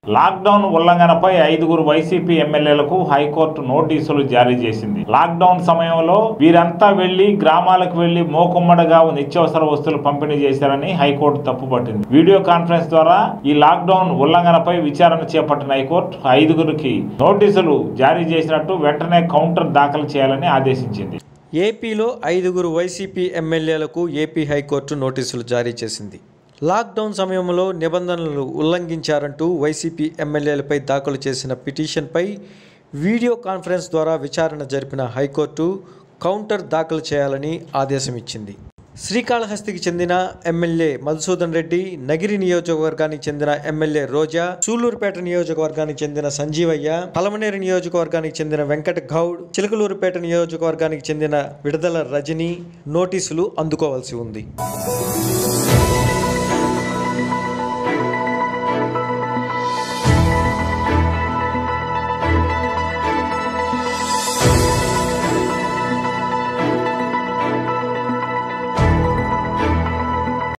lockdown ఉల్లంఘనపై ఐదుగురు YCP ఎమ్మెల్యేలకు high court నోటీసులు జారీ చేసింది లాక్డౌన్ సమయంలో వీరంతా వెళ్లి గ్రామాలకు వెళ్లి మోకుమ్మడిగా నిత్యావసర వస్తువులు పంపిణీ చేశారని హైకోర్టు తప్పుపట్టింది వీడియో కాన్ఫరెన్స్ ద్వారా ఈ లాక్డౌన్ ఉల్లంఘనపై విచారణ చేపట్టిన హైకోర్టు ఐదుగురికి నోటీసులు జారీ చేసినట్టు వెంటనే కౌంటర్ దాఖలు చేయాలని ఆదేశించింది ఏపీలో ఐదుగురు వైసీపీ ఎమ్మెల్యేలకు ఏపీ హైకోర్టు నోటీసులు జారీ చేసింది లాక్డౌన్ సమయంలో నిబంధనలు ఉల్లంఘించారంటూ వైసీపీ ఎమ్మెల్యేలపై దాఖలు చేసిన పిటిషన్పై వీడియో కాన్ఫరెన్స్ ద్వారా విచారణ జరిపిన హైకోర్టు కౌంటర్ దాఖలు చేయాలని ఆదేశం ఇచ్చింది శ్రీకాళహస్తికి చెందిన ఎమ్మెల్యే మధుసూదన్ రెడ్డి నగిరి నియోజకవర్గానికి చెందిన ఎమ్మెల్యే రోజా సూళ్లూరుపేట నియోజకవర్గానికి చెందిన సంజీవయ్య పలమనేరు నియోజకవర్గానికి చెందిన వెంకట గౌడ్ చిలకలూరుపేట నియోజకవర్గానికి చెందిన విడుదల రజని నోటీసులు అందుకోవాల్సి ఉంది